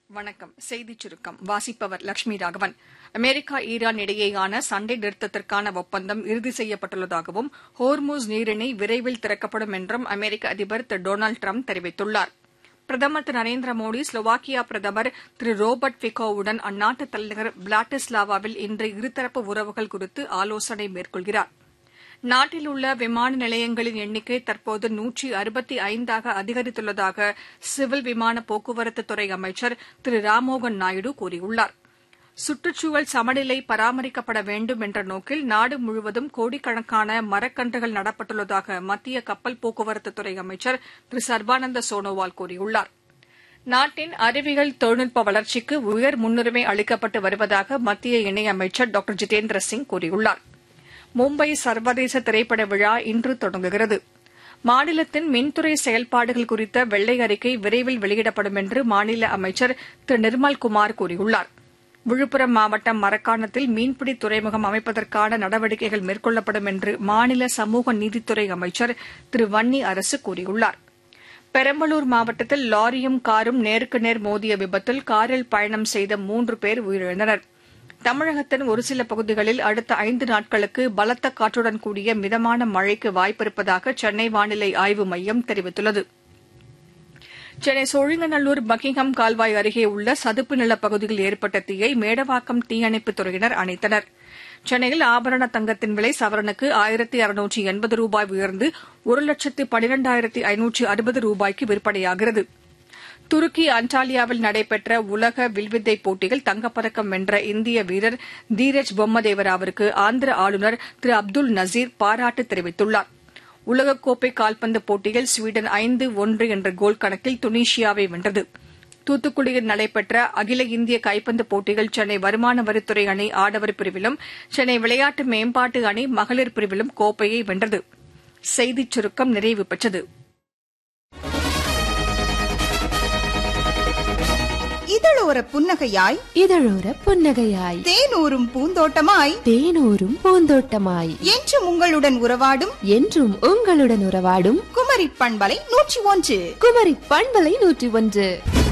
வணக்கம் செய்திச் சுருக்கம் வாசிப்பவர் லட்சுமி ராகவன் அமெரிக்கா ஈரான் இடையேயான சண்டை நிறுத்தத்திற்கான ஒப்பந்தம் இறுதி செய்யப்பட்டுள்ளதாகவும் ஹோர்முஸ் நீரிணை விரைவில் திறக்கப்படும் என்றும் அமெரிக்க அதிபர் திரு டொனால்டு ட்ரம்ப் தெரிவித்துள்ளார் பிரதமர் திரு நரேந்திர மோடி ஸ்லோவாக்கியா பிரதமர் திரு ரோபர்ட் ஃபிகோவுடன் அந்நாட்டு தலைநகர் பிளாட்டிஸ்லாவாவில் இன்று இருதரப்பு உறவுகள் குறித்து ஆலோசனை மேற்கொள்கிறார் நாட்டில் உள்ள விமான நிலையங்களின் எண்ணிக்கை தற்போது நூற்றி அறுபத்தி ஐந்தாக அதிகரித்துள்ளதாக சிவில் விமான போக்குவரத்துத்துறை அமைச்சர் திரு ராம்மோகன் நாயுடு கூறியுள்ளார் சுற்றுச்சூழல் சமநிலை பராமரிக்கப்பட வேண்டும் என்ற நோக்கில் நாடு முழுவதும் கோடிக்கணக்கான மரக்கன்றுகள் நடப்பட்டுள்ளதாக மத்திய கப்பல் போக்குவரத்துத்துறை அமைச்சர் திரு சர்பானந்த சோனோவால் கூறியுள்ளார் நாட்டின் அறிவியல் தொழில்நுட்ப வளர்ச்சிக்கு உயர் முன்னுரிமை அளிக்கப்பட்டு வருவதாக மத்திய இணையமைச்சர் டாக்டர் ஜிதேந்திர சிங் கூறியுள்ளார் மும்பை சர்வதேச திரைப்பட விழா இன்று தொடங்குகிறது மாநிலத்தின் மின்துறை செயல்பாடுகள் குறித்த வெள்ளை அறிக்கை விரைவில் வெளியிடப்படும் என்று மாநில அமைச்சர் திரு நிர்மல்குமார் கூறியுள்ளார் விழுப்புரம் மாவட்டம் மரக்காணத்தில் மீன்பிடி துறைமுகம் அமைப்பதற்கான நடவடிக்கைகள் மேற்கொள்ளப்படும் என்று மாநில சமூக நீதித்துறை அமைச்சர் திரு வன்னி அரசு கூறியுள்ளார் பெரம்பலூர் மாவட்டத்தில் லாரியும் காரும் நேருக்கு நேர் மோதிய விபத்தில் காரில் பயணம் செய்த மூன்று பேர் உயிரிழந்தனா் தமிழகத்தின் ஒரு சில பகுதிகளில் அடுத்த ஐந்து நாட்களுக்கு பலத்த காற்றுடன் கூடிய மிதமான மழைக்கு வாய்ப்பிருப்பதாக சென்னை வானிலை ஆய்வு மையம் தெரிவித்துள்ளது சென்னை சோழிங்கநல்லூர் பக்கிங்ஹாம் கால்வாய் அருகே உள்ள சதுப்பு நிலப் பகுதியில் ஏற்பட்ட தீயை மேடவாக்கம் தீயணைப்புத் துறையினர் அணைத்தனர் சென்னையில் ஆபரண தங்கத்தின் விலை சவரனுக்கு ஆயிரத்தி அறுநூற்றி எண்பது ரூபாய் உயர்ந்து ஒரு லட்சத்து பனிரெண்டாயிரத்தி ஐநூற்றி அறுபது ரூபாய்க்கு விற்பனையாகிறது துருக்கி அன்டாலியாவில் நடைபெற்ற உலக வில்வித்தை போட்டியில் தங்கப்பதக்கம் வென்ற இந்திய வீரர் தீரஜ் பொம்மதேவராவிற்கு ஆந்திர ஆளுநர் திரு அப்துல் நசீர் பாராட்டு தெரிவித்துள்ளார் உலகக்கோப்பை கால்பந்து போட்டியில் ஸ்வீடன் ஐந்து ஒன்று என்ற கோல் கணக்கில் துனிஷியாவை வென்றது தூத்துக்குடியில் நடைபெற்ற அகில இந்திய கைப்பந்து போட்டியில் சென்னை வருமான வரித்துறை அணி ஆடவர் பிரிவிலும் சென்னை விளையாட்டு மேம்பாட்டு அணி மகளிர் பிரிவிலும் கோப்பையை வென்றது செய்திச் சுருக்கம் நிறைவு பெற்றது இதழோர புன்னகையாய் இதழோர புன்னகையாய் தேனூரும் பூந்தோட்டமாய் தேனூரும் பூந்தோட்டமாய் என்றும் உங்களுடன் உறவாடும் என்றும் உங்களுடன் உறவாடும் குமரி பண்பலை நூற்றி ஒன்று குமரி பண்பலை நூற்றி ஒன்று